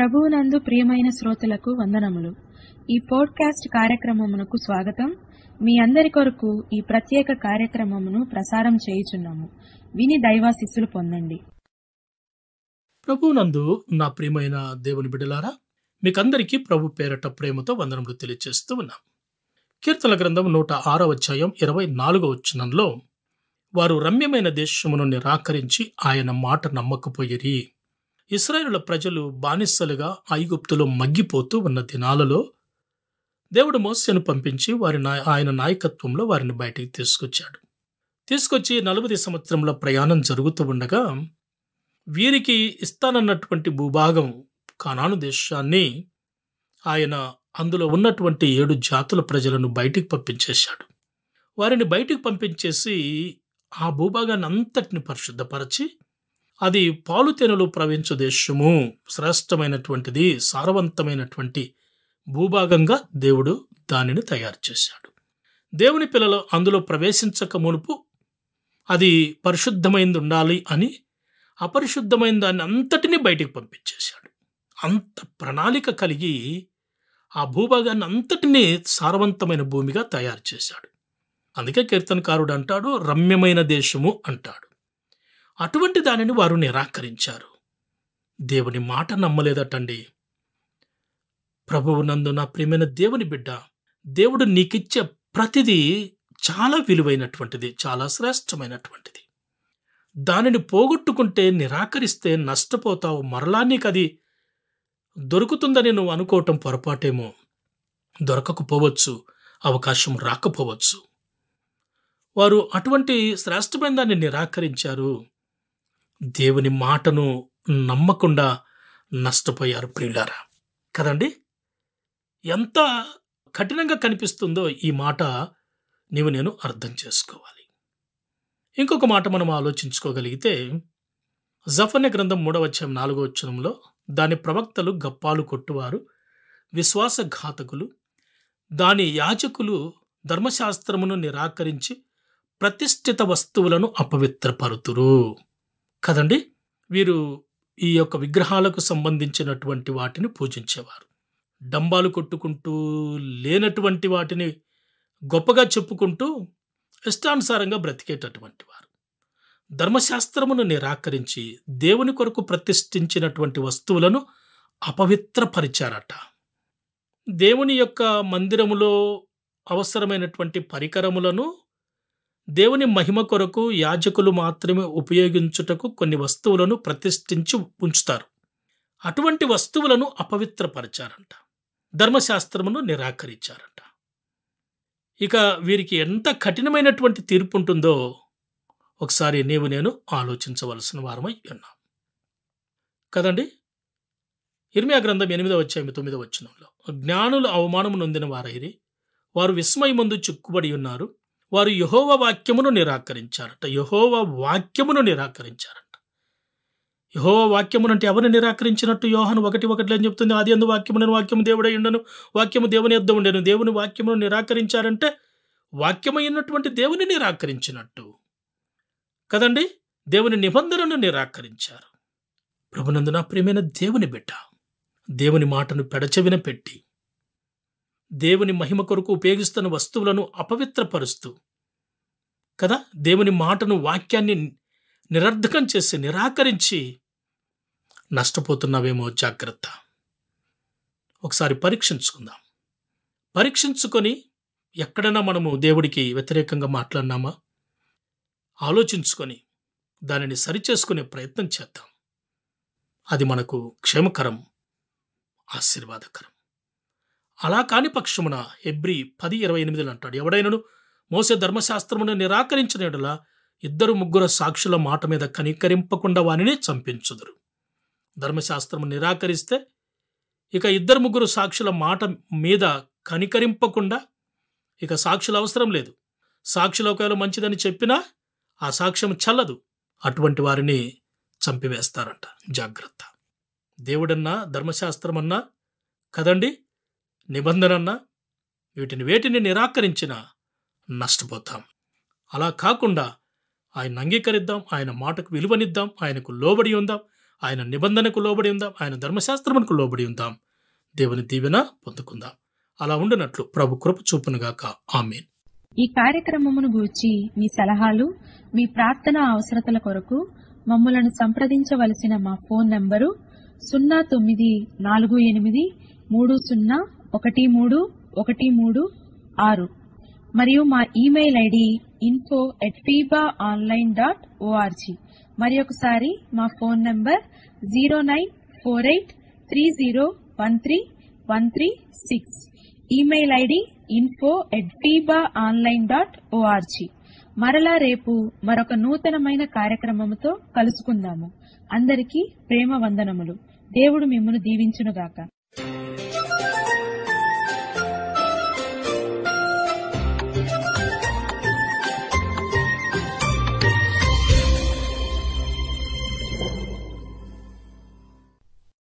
ప్రభువునందు ప్రియమైన శ్రోతలకు వందనములు ఈ పోడ్కాస్ట్ కార్యక్రమమునకు స్వాగతం మీ అందరి కొరకు ఈ ప్రత్యేక కార్యక్రమమును ప్రసారం చేయుచున్నాము విని దైవాశిస్సులు పొందండి ప్రభునందు నా ప్రియమైన దేవుని బిడ్డలారా మీకందరికీ ప్రభు పేరట ప్రేమతో వందనములు తెలియజేస్తూ ఉన్నాం కీర్తన గ్రంథం నూట ఆరో అధ్యాయం ఇరవై నాలుగో వచనంలో వారు రమ్యమైన దేశమును నిరాకరించి ఆయన మాట నమ్మకపోయిరి ఇస్రాయేలుల ప్రజలు బానిసలుగా ఐగుప్తులో మగ్గిపోతూ ఉన్న దినాలలో దేవుడు మోసను పంపించి వారి నాయ- ఆయన నాయకత్వంలో వారిని బయటికి తీసుకొచ్చాడు తీసుకొచ్చి నలభై సంవత్సరంలో ప్రయాణం జరుగుతూ ఉండగా వీరికి ఇస్తానన్నటువంటి భూభాగం కానాను దేశాన్ని ఆయన అందులో ఉన్నటువంటి ఏడు జాతుల ప్రజలను బయటికి పంపించేశాడు వారిని బయటికి పంపించేసి ఆ భూభాగాన్ని అంతటిని పరిశుద్ధపరచి అది పాలుతెనలు ప్రవహించు దేశము శ్రేష్టమైనటువంటిది సారవంతమైనటువంటి భూభాగంగా దేవుడు దానిని తయారు చేశాడు దేవుని పిల్లలు అందులో ప్రవేశించక మునుపు అది పరిశుద్ధమైంది ఉండాలి అని అపరిశుద్ధమైన దాన్ని అంతటినీ బయటికి పంపించేశాడు అంత ప్రణాళిక కలిగి ఆ భూభాగాన్ని అంతటినీ సారవంతమైన భూమిగా తయారు చేశాడు అందుకే కీర్తనకారుడు అంటాడు రమ్యమైన దేశము అంటాడు అటువంటి దానిని వారు నిరాకరించారు దేవుని మాట నమ్మలేదటండి ప్రభువు నందు నా ప్రియమైన దేవుని బిడ్డ దేవుడు నీకిచ్చే ప్రతిదీ చాలా విలువైనటువంటిది చాలా శ్రేష్టమైనటువంటిది దానిని పోగొట్టుకుంటే నిరాకరిస్తే నష్టపోతావు మరలా నీకు అది దొరుకుతుందని నువ్వు అనుకోవటం పొరపాటేమో దొరకకపోవచ్చు అవకాశం రాకపోవచ్చు వారు అటువంటి శ్రేష్టమైన దాన్ని నిరాకరించారు దేవుని మాటను నమ్మకుండా నష్టపోయారు ప్రియులారా కదండి ఎంత కఠినంగా కనిపిస్తుందో ఈ మాట నీవు నేను అర్థం చేసుకోవాలి ఇంకొక మాట మనం ఆలోచించుకోగలిగితే జఫన్య గ్రంథం మూడవ అధ్యాయం నాలుగో వచనంలో దాని ప్రవక్తలు గప్పాలు కొట్టువారు విశ్వాసఘాతకులు దాని యాజకులు ధర్మశాస్త్రమును నిరాకరించి ప్రతిష్ఠిత వస్తువులను అపవిత్రపరుతురు కదండి వీరు ఈ యొక్క విగ్రహాలకు సంబంధించినటువంటి వాటిని పూజించేవారు డంబాలు కొట్టుకుంటూ లేనటువంటి వాటిని గొప్పగా చెప్పుకుంటూ ఇష్టానుసారంగా బ్రతికేటటువంటి వారు ధర్మశాస్త్రమును నిరాకరించి దేవుని కొరకు ప్రతిష్ఠించినటువంటి వస్తువులను అపవిత్రపరిచారట దేవుని యొక్క మందిరములో అవసరమైనటువంటి పరికరములను దేవుని మహిమ కొరకు యాజకులు మాత్రమే ఉపయోగించుటకు కొన్ని వస్తువులను ప్రతిష్ఠించి ఉంచుతారు అటువంటి వస్తువులను అపవిత్రపరిచారంట ధర్మశాస్త్రమును నిరాకరించారంట ఇక వీరికి ఎంత కఠినమైనటువంటి తీర్పు ఉంటుందో ఒకసారి నీవు నేను ఆలోచించవలసిన వారమై ఉన్నాం కదండి ఇర్మియా గ్రంథం ఎనిమిదవ అధ్యాయం తొమ్మిదవ వచనంలో జ్ఞానులు అవమానము నొందిన వారైరి వారు విస్మయమందు చిక్కుబడి ఉన్నారు వారు యహోవ వాక్యమును నిరాకరించారట యహోవ వాక్యమును నిరాకరించారట యహోవ వాక్యమును అంటే ఎవరిని నిరాకరించినట్టు యోహను ఒకటి ఒకటి అని చెప్తుంది ఆది అందు వాక్యమును వాక్యము దేవుడై ఉండను వాక్యము దేవుని యొద్ద ఉండను దేవుని వాక్యమును నిరాకరించారంటే వాక్యమైనటువంటి దేవుని నిరాకరించినట్టు కదండి దేవుని నిబంధనను నిరాకరించారు ప్రభునందు నా ప్రియమైన దేవుని బిడ్డ దేవుని మాటను పెడచెవిన పెట్టి దేవుని మహిమ కొరకు ఉపయోగిస్తున్న వస్తువులను అపవిత్రపరుస్తూ కదా దేవుని మాటను వాక్యాన్ని నిరర్ధకం చేసి నిరాకరించి నష్టపోతున్నావేమో జాగ్రత్త ఒకసారి పరీక్షించుకుందాం పరీక్షించుకొని ఎక్కడైనా మనము దేవుడికి వ్యతిరేకంగా మాట్లాడినామా ఆలోచించుకొని దానిని సరిచేసుకునే ప్రయత్నం చేద్దాం అది మనకు క్షేమకరం ఆశీర్వాదకరం అలా కాని పక్షమున ఎబ్రి పది ఇరవై ఎనిమిదిలో అంటాడు ఎవడైనను మోసే ధర్మశాస్త్రమును నిరాకరించిన యెడల ఇద్దరు ముగ్గురు సాక్షుల మాట మీద కనికరింపకుండా వానిని చంపించుదురు ధర్మశాస్త్రము నిరాకరిస్తే ఇక ఇద్దరు ముగ్గురు సాక్షుల మాట మీద కనికరింపకుండా ఇక సాక్షుల అవసరం లేదు సాక్షులు ఒకవేళ మంచిదని చెప్పినా ఆ సాక్ష్యం చల్లదు అటువంటి వారిని చంపివేస్తారంట జాగ్రత్త దేవుడన్నా ధర్మశాస్త్రమన్నా కదండి నిబంధనన్నా వీటిని వేటిని నిరాకరించిన నష్టపోతాం అలా కాకుండా ఆయన అంగీకరిద్దాం ఆయన మాటకు విలువనిద్దాం ఆయనకు లోబడి ఉందాం ఆయన నిబంధనకు లోబడి ఉందాం ఆయన ధర్మశాస్త్రమునకు లోబడి ఉందాం దేవుని దీవెన పొందుకుందాం అలా ఉండినట్లు ప్రభు కృప చూపునుగాక ఆమెన్ ఈ కార్యక్రమమును గూర్చి మీ సలహాలు మీ ప్రార్థన అవసరతల కొరకు మమ్మలను సంప్రదించవలసిన మా ఫోన్ నంబరు సున్నా తొమ్మిది నాలుగు ఎనిమిది మూడు సున్నా ఒకటి మూడు ఒకటి మూడు ఆరు మరియు మా email ID info at FIBA online dot ORG మరి ఒకసారి మా phone number zero nine four eight three zero one three one three six email ID info at FIBA online dot ORG మరలా రేపు మరొక నూతనమైన కార్యక్రమముతో కలుసుకుందాము అందరికీ ప్రేమ వందనములు దేవుడు మిమ్మను దీవించునుగాక